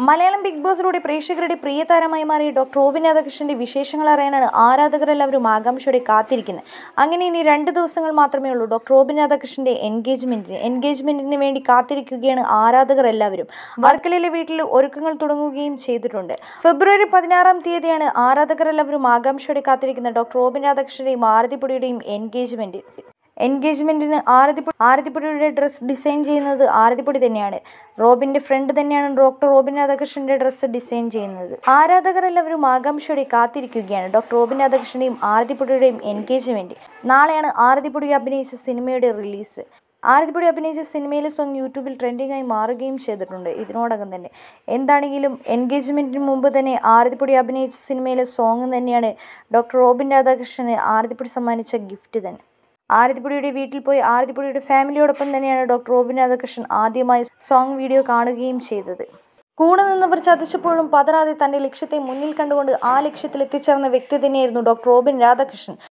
Malayalam big ബോസിലൂടെ പ്രേക്ഷകരുടെ പ്രിയ താരമായി മാറിയ ഡോക്ടർ റോബിൻ രാധാകൃഷ്ണന്റെ വിശേഷങ്ങൾ അറിയാനാണ് ആരാധകരെല്ലാവരും ആകാംക്ഷയോടെ കാത്തിരിക്കുന്നത് അങ്ങനെ ഇനി രണ്ട് ദിവസങ്ങൾ മാത്രമേ ഉള്ളൂ ഡോക്ടർ റോബിൻ രാധാകൃഷ്ണന്റെ എൻഗേജ്മെന്റിന് എൻഗേജ്മെന്റിന് വേണ്ടി കാത്തിരിക്കുകയാണ് ആരാധകർ എല്ലാവരും വർക്കലയിലെ വീട്ടിൽ ഒരുക്കങ്ങൾ തുടങ്ങുകയും ചെയ്തിട്ടുണ്ട് ഫെബ്രുവരി പതിനാറാം തീയതിയാണ് ആരാധകർ എല്ലാവരും ആകാംക്ഷയോടെ കാത്തിരിക്കുന്ന ഡോക്ടർ റോബിൻ രാധാകൃഷ്ണന്റെയും ആരതിപ്പൊടിയുടെയും എൻഗേജ്മെന്റ് എൻഗേജ്മെൻറ്റിന് ആരതിപ്പൊടി ആരതിപ്പൊടിയുടെ ഡ്രസ്സ് ഡിസൈൻ ചെയ്യുന്നത് ആരതിപ്പൊടി തന്നെയാണ് റോബിൻ്റെ ഫ്രണ്ട് തന്നെയാണ് ഡോക്ടർ റോബിൻ രാധാകൃഷ്ണൻ്റെ ഡ്രസ്സ് ഡിസൈൻ ചെയ്യുന്നത് ആരാധകർ എല്ലാവരും ആകാംക്ഷയോടെ കാത്തിരിക്കുകയാണ് ഡോക്ടർ റോബിൻ രാധാകൃഷ്ണൻ്റെയും ആരതിപ്പൊടിയുടെയും എൻഗേജ്മെൻറ്റ് നാളെയാണ് ആരതിപ്പൊടി അഭിനയിച്ച സിനിമയുടെ റിലീസ് ആരതിപ്പൊടി അഭിനയിച്ച സിനിമയിലെ സോങ് യൂട്യൂബിൽ ട്രെൻഡിംഗ് ആയി മാറുകയും ചെയ്തിട്ടുണ്ട് ഇതിനോടകം തന്നെ എന്താണെങ്കിലും എൻഗേജ്മെൻറ്റിന് മുമ്പ് തന്നെ ആരതിപ്പൊടി അഭിനയിച്ച സിനിമയിലെ സോങ് തന്നെയാണ് ഡോക്ടർ റോബിൻ രാധാകൃഷ്ണന് ആരതിപ്പൊടി സമ്മാനിച്ച ഗിഫ്റ്റ് തന്നെ ആരതിപ്പൊടിയുടെ വീട്ടിൽ പോയി ആരതിപ്പൊടിയുടെ ഫാമിലിയോടൊപ്പം തന്നെയാണ് ഡോക്ടർ റോബിൻ രാധാകൃഷ്ണൻ ആദ്യമായി സോങ് വീഡിയോ കാണുകയും ചെയ്തത് കൂടെ നിന്നവർ ചതിച്ചപ്പോഴും പതറാതെ തന്റെ ലക്ഷ്യത്തെ മുന്നിൽ കണ്ടുകൊണ്ട് ആ ലക്ഷ്യത്തിൽ എത്തിച്ചേർന്ന വ്യക്തി തന്നെയായിരുന്നു ഡോക്ടർ റോബിൻ രാധാകൃഷ്ണൻ